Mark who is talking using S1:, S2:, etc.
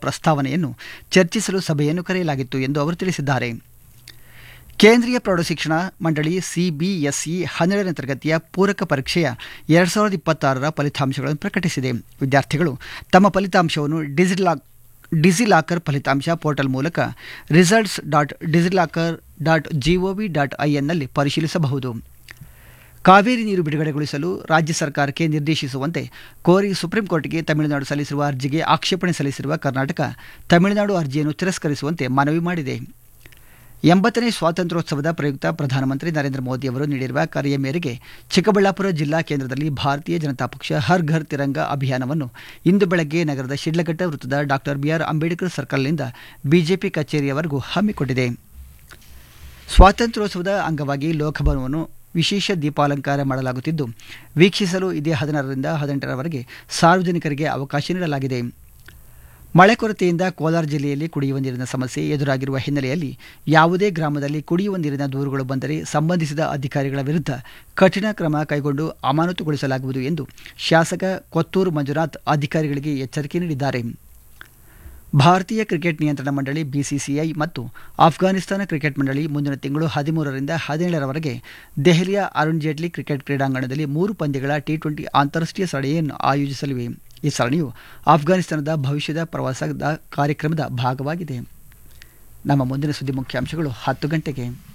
S1: ಪ್ರಸ್ತಾವನೆಯನ್ನು ಚರ್ಚಿಸಲು ಸಭೆಯನ್ನು ಕರೆಯಲಾಗಿತ್ತು ಎಂದು ಅವರು ತಿಳಿಸಿದ್ದಾರೆ ಕೇಂದ್ರೀಯ ಪ್ರೌಢಶಿಕ್ಷಣ ಮಂಡಳಿ ಸಿಬಿಎಸ್ಇ ಹನ್ನೆರಡನೇ ತರಗತಿಯ ಪೂರಕ ಪರೀಕ್ಷೆಯ ಎರಡು ಸಾವಿರದ ಇಪ್ಪತ್ತಾರರ ಫಲಿತಾಂಶಗಳನ್ನು ಪ್ರಕಟಿಸಿದೆ ವಿದ್ಯಾರ್ಥಿಗಳು ತಮ್ಮ ಫಲಿತಾಂಶವನ್ನು ಡಿಜಿಲಾಕ್ ಡಿಜಿಲಾಕರ್ ಫಲಿತಾಂಶ ಪೋರ್ಟಲ್ ಮೂಲಕ results dot DigiLocker dot GOV dot ಐಎನ್ನಲ್ಲಿ ಪರಿಶೀಲಿಸಬಹುದು ಕಾವೇರಿ ನೀರು ಬಿಡುಗಡೆಗೊಳಿಸಲು ರಾಜ್ಯ ಸರ್ಕಾರಕ್ಕೆ ನಿರ್ದೇಶಿಸುವಂತೆ ಕೋರಿ ಸುಪ್ರೀಂ ಕೋರ್ಟ್ಗೆ ತಮಿಳುನಾಡು ಸಲ್ಲಿಸಿರುವ ಅರ್ಜಿಗೆ ಆಕ್ಷೇಪಣೆ ಸಲ್ಲಿಸಿರುವ ಕರ್ನಾಟಕ ತಮಿಳುನಾಡು ಅರ್ಜಿಯನ್ನು ತಿರಸ್ಕರಿಸುವಂತೆ ಮನವಿ ಮಾಡಿದೆ ಎಂಬತ್ತನೇ ಸ್ವಾತಂತ್ರ್ಯೋತ್ಸವದ ಪ್ರಯುಕ್ತ ಪ್ರಧಾನಮಂತ್ರಿ ನರೇಂದ್ರ ಮೋದಿ ಅವರು ನೀಡಿರುವ ಕರೆಯ ಮೇರೆಗೆ ಚಿಕ್ಕಬಳ್ಳಾಪುರ ಜಿಲ್ಲಾ ಕೇಂದ್ರದಲ್ಲಿ ಭಾರತೀಯ ಜನತಾ ಪಕ್ಷ ಹರ್ ಘರ್ ತಿರಂಗ ಅಭಿಯಾನವನ್ನು ಇಂದು ಬೆಳಗ್ಗೆ ನಗರದ ಶಿಡ್ಲಘಟ್ಟ ವೃತ್ತದ ಡಾಕ್ಟರ್ ಬಿಆರ್ ಅಂಬೇಡ್ಕರ್ ಸರ್ಕಲ್ನಿಂದ ಬಿಜೆಪಿ ಕಚೇರಿಯವರೆಗೂ ಹಮ್ಮಿಕೊಂಡಿದೆ ಸ್ವಾತಂತ್ರ್ಯೋತ್ಸವದ ಅಂಗವಾಗಿ ಲೋಕಭವನವನ್ನು ವಿಶೇಷ ದೀಪಾಲಂಕಾರ ಮಾಡಲಾಗುತ್ತಿದ್ದು ವೀಕ್ಷಿಸಲು ಇದೇ ಹದಿನಾರರಿಂದ ಹದಿನೆಂಟರವರೆಗೆ ಸಾರ್ವಜನಿಕರಿಗೆ ಅವಕಾಶ ನೀಡಲಾಗಿದೆ ಮಳೆ ಕೊರತೆಯಿಂದ ಕೋಲಾರ ಜಿಲ್ಲೆಯಲ್ಲಿ ಕುಡಿಯುವ ನೀರಿನ ಸಮಸ್ಯೆ ಎದುರಾಗಿರುವ ಹಿನ್ನೆಲೆಯಲ್ಲಿ ಯಾವುದೇ ಗ್ರಾಮದಲ್ಲಿ ಕುಡಿಯುವ ನೀರಿನ ದೂರುಗಳು ಬಂದರೆ ಸಂಬಂಧಿಸಿದ ಅಧಿಕಾರಿಗಳ ವಿರುದ್ಧ ಕಠಿಣ ಕ್ರಮ ಕೈಗೊಂಡು ಅಮಾನತುಗೊಳಿಸಲಾಗುವುದು ಎಂದು ಶಾಸಕ ಕೊತ್ತೂರು ಮಂಜುನಾಥ್ ಅಧಿಕಾರಿಗಳಿಗೆ ಎಚ್ಚರಿಕೆ ನೀಡಿದ್ದಾರೆ ಭಾರತೀಯ ಕ್ರಿಕೆಟ್ ನಿಯಂತ್ರಣ ಮಂಡಳಿ ಬಿಸಿಸಿಐ ಮತ್ತು ಆಫ್ಘಾನಿಸ್ತಾನ ಕ್ರಿಕೆಟ್ ಮಂಡಳಿ ಮುಂದಿನ ತಿಂಗಳು ಹದಿಮೂರರಿಂದ ಹದಿನೇಳರವರೆಗೆ ದೆಹಲಿಯ ಅರುಣ್ ಜೇಟ್ಲಿ ಕ್ರಿಕೆಟ್ ಕ್ರೀಡಾಂಗಣದಲ್ಲಿ ಮೂರು ಪಂದ್ಯಗಳ ಟಿ ಟ್ವೆಂಟಿ ಅಂತಾರಾಷ್ಟ್ರೀಯ ಸರಣಿಯನ್ನು ಆಯೋಜಿಸಲಿವೆ ಈ ಸರಣಿಯು ಆಫ್ಘಾನಿಸ್ತಾನದ ಭವಿಷ್ಯದ ಪ್ರವಾಸದ ಕಾರ್ಯಕ್ರಮದ ಭಾಗವಾಗಿದೆ ನಮ್ಮ ಮುಂದಿನ ಸುದ್ದಿ ಮುಖ್ಯಾಂಶಗಳು ಹತ್ತು ಗಂಟೆಗೆ